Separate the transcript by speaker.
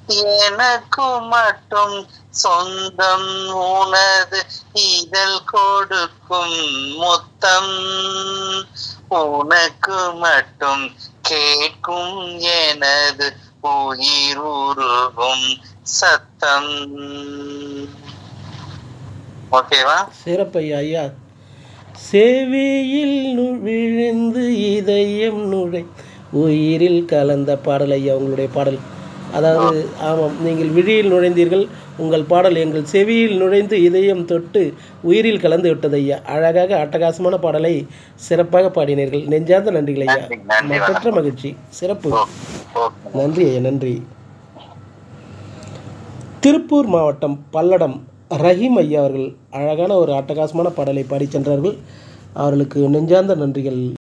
Speaker 1: எனக்கு மட்டும் சொந்தம் உனது இதழ் கொடுக்கும் முத்தம் உனக்கு மட்டும் கேட்கும் எனது உயிர் உருகும் சத்தம் ஓகேவா
Speaker 2: சிறப்பையா ஐயா சேவையில் நு- விழுந்து இதயம் நுழை உயிரில் கலந்த பாடல் ஐயா உங்களுடைய பாடல் அதாவது ஆமாம் நீங்கள் விழியில் நுழைந்தீர்கள் உங்கள் பாடல் எங்கள் செவியில் நுழைந்து இதயம் தொட்டு உயிரில் கலந்து விட்டது ஐயா அழகாக அட்டகாசமான பாடலை சிறப்பாக பாடினீர்கள் நெஞ்சார்ந்த நன்றிகள் ஐயா
Speaker 1: நன்றி, நன்றி,
Speaker 2: மற்றற்ற மகிழ்ச்சி சிறப்பு
Speaker 1: ஓகே
Speaker 2: நன்றி ஐயா நன்றி திருப்பூர் மாவட்டம் பல்லடம் ரஹீம் ஐயா அவர்கள் அழகான ஒரு அட்டகாசமான பாடலை பாடிச் சென்றார்கள் அவர்களுக்கு நெஞ்சார்ந்த நன்றிகள்